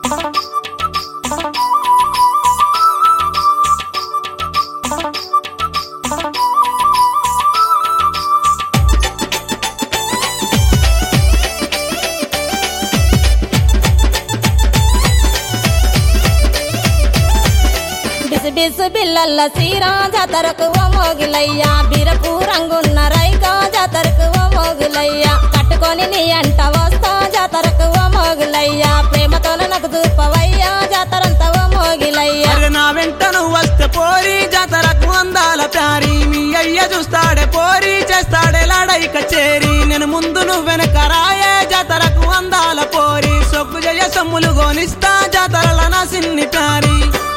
BC BC బిల్లల్ల సీరా జాతరకు ఓ మోగిలయ్యా బిరపు రంగున్న రైకా జాతరకు ఓ మోగిలయ్యా కట్టుకొని నీ అంట వస్తా జాతరకు ఓ మోగిలయ్యా ప్రేమతోన నాకు చూపవయ్యా జాతరంతా ఓ మోగిలయ్యా అరే నా వెంట నువ్వు వస్తే పోరి జాతరకు అందాల ప్యారి మీ అయ్య చూస్తాడే పోరి చేస్తాడే లాడై కచేరి నేను ముందు నువ్వు వెనక రాయే జాతరకు అందాల పోరి సొక్కు జయ సొమ్ములు గోనిస్తా జాతరల నా సిన్ని ప్యారి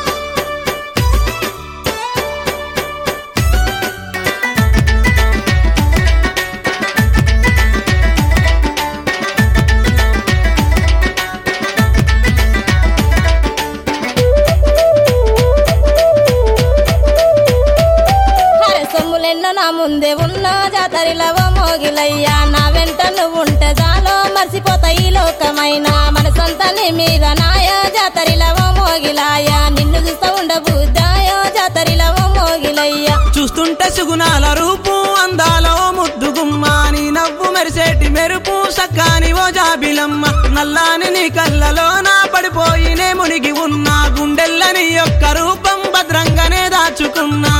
హరే సొమ్ములెన్నో నా ముందే ఉన్న జాతరిలో ఓ మోగిలయ్యా నా వెంట నువ్వు ఉంటే చాలో మర్చిపోతా ఈ లోకమైన మనసంతా నీ మీద నాయ జాతరిలో ఓ మోగిలాయా నిన్ను చూస్తా ఉండబుద్దాయో జాతరిలో ఓ మోగిలయ్యా చూస్తుంటే సుగుణాల రూపు అందాల ఓ ముద్దు గుమ్మ నీ నవ్వు మెరిసేటి మెరుపు సక్కాని ఓ జాబిలమ్మ నల్లాని నీ కళ్ళలో నా పడిపోయినే మునిగి ఉన్నా గుండెల్ల నీ యొక్క రూపం భద్రంగానే దాచుకున్నా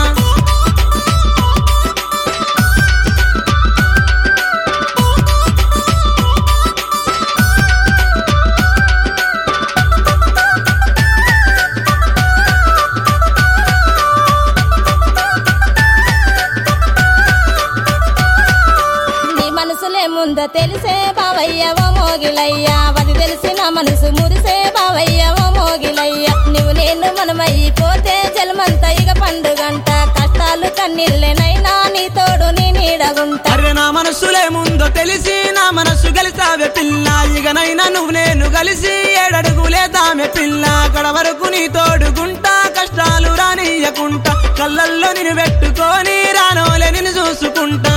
నీ మనసులే ముందో తెలిసే బావయ్య ఓ మోగిలయ్యా అది తెలిసిన మనసు మురిసే బావయ్య ఓ మోగిలయ్యా నువ్వు నేను మనమైపోతే జలమంతా ఇక పండుగంట కష్టాలు కన్నీళ్ళేనైనా నీ తోడు నీ నీడగుంటా అరే నా మనసులే ముందో తెలిసి నా మనసు గెలిసావే పిల్ల ఇకనైనా నువ్వు నేను కలిసి ఏడడుగులే దామె పిల్ల అక్కడ వరకు నీ తోడుకుంటా కష్టాలు రానియకుంటా కళ్ళల్లో నిన్ను పెట్టుకొని రానోలే నిన్ను చూసుకుంటా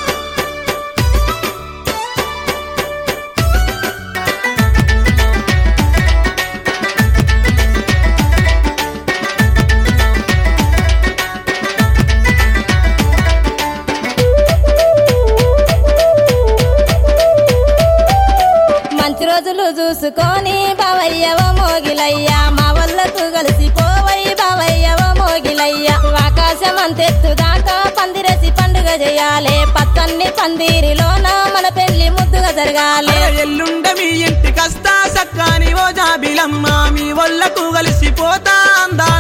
మంచి రోజులు చూసుకొని బావయ్య ఓ మోగిలయ్యా మా వల్లకు కలిసి పోవయ్య బావయ్య ఓ మోగిలయ్యా ఆకాశం అంతెత్తు దాకా పందిరేసి పండుగ చేయాలి పచ్చన్ని పందిరిలోన మన పెళ్లి ముద్దుగా జరగాలి అరే ఎల్లుండ మీ ఇంటికస్తా సక్కాని ఓ జాబిలమ్మ మీ ఒళ్ళకు కలిసిపోతా అందా